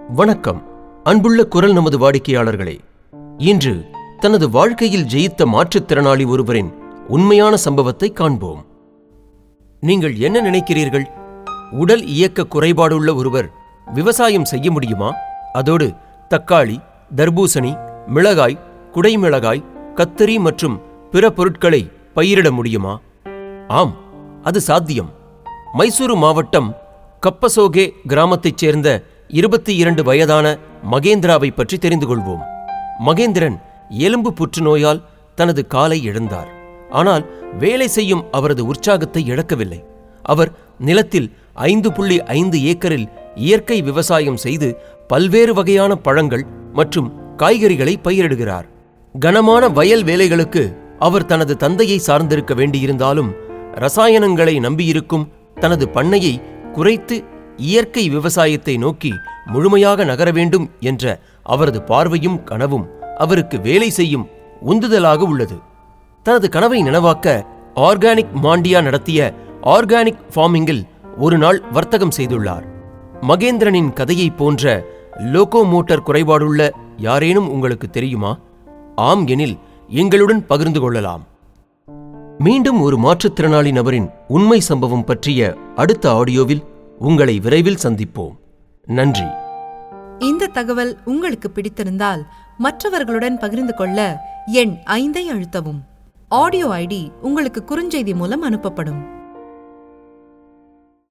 வணக்கம் அன்புள்ள குரல் நமது வாடிக்கையாளர்களே இன்று தனது வாழ்க்கையில் ஜெயித்த மாற்றுத்திறனாளி ஒருவரின் உண்மையான சம்பவத்தை காண்போம் நீங்கள் என்ன நினைக்கிறீர்கள் உடல் இயக்க குறைபாடுள்ள ஒருவர் விவசாயம் செய்ய முடியுமா அதோடு தக்காளி தர்பூசணி மிளகாய் குடைமிளகாய் கத்தரி மற்றும் பிற பொருட்களை பயிரிட முடியுமா ஆம் அது சாத்தியம் மைசூரு மாவட்டம் கப்பசோகே கிராமத்தைச் சேர்ந்த இருபத்தி இரண்டு வயதான மகேந்திராவை பற்றி தெரிந்து கொள்வோம் மகேந்திரன் எலும்பு புற்றுநோயால் தனது காலை இழந்தார் ஆனால் வேலை செய்யும் அவரது உற்சாகத்தை இழக்கவில்லை அவர் நிலத்தில் ஐந்து புள்ளி ஐந்து ஏக்கரில் இயற்கை விவசாயம் செய்து பல்வேறு வகையான பழங்கள் மற்றும் காய்கறிகளை பயிரிடுகிறார் கனமான வயல் வேலைகளுக்கு அவர் தனது தந்தையை சார்ந்திருக்க வேண்டியிருந்தாலும் ரசாயனங்களை நம்பியிருக்கும் தனது பண்ணையை குறைத்து இயற்கை விவசாயத்தை நோக்கி முழுமையாக நகர வேண்டும் என்ற அவரது பார்வையும் கனவும் அவருக்கு வேலை செய்யும் உந்துதலாக உள்ளது தனது கனவை நனவாக்க ஆர்கானிக் மாண்டியா நடத்திய ஆர்கானிக் ஃபார்மிங்கில் ஒரு நாள் வர்த்தகம் செய்துள்ளார் மகேந்திரனின் கதையைப் போன்ற லோகோமோட்டர் குறைபாடுள்ள யாரேனும் உங்களுக்கு தெரியுமா ஆம் எனில் எங்களுடன் பகிர்ந்து கொள்ளலாம் மீண்டும் ஒரு மாற்றுத்திறனாளி நபரின் உண்மை சம்பவம் பற்றிய அடுத்த ஆடியோவில் உங்களை விரைவில் சந்திப்போம் நன்றி இந்த தகவல் உங்களுக்கு பிடித்திருந்தால் மற்றவர்களுடன் பகிர்ந்து கொள்ள எண் ஐந்தை அழுத்தவும் ஆடியோ ஐடி உங்களுக்கு குறுஞ்செய்தி மூலம் அனுப்பப்படும்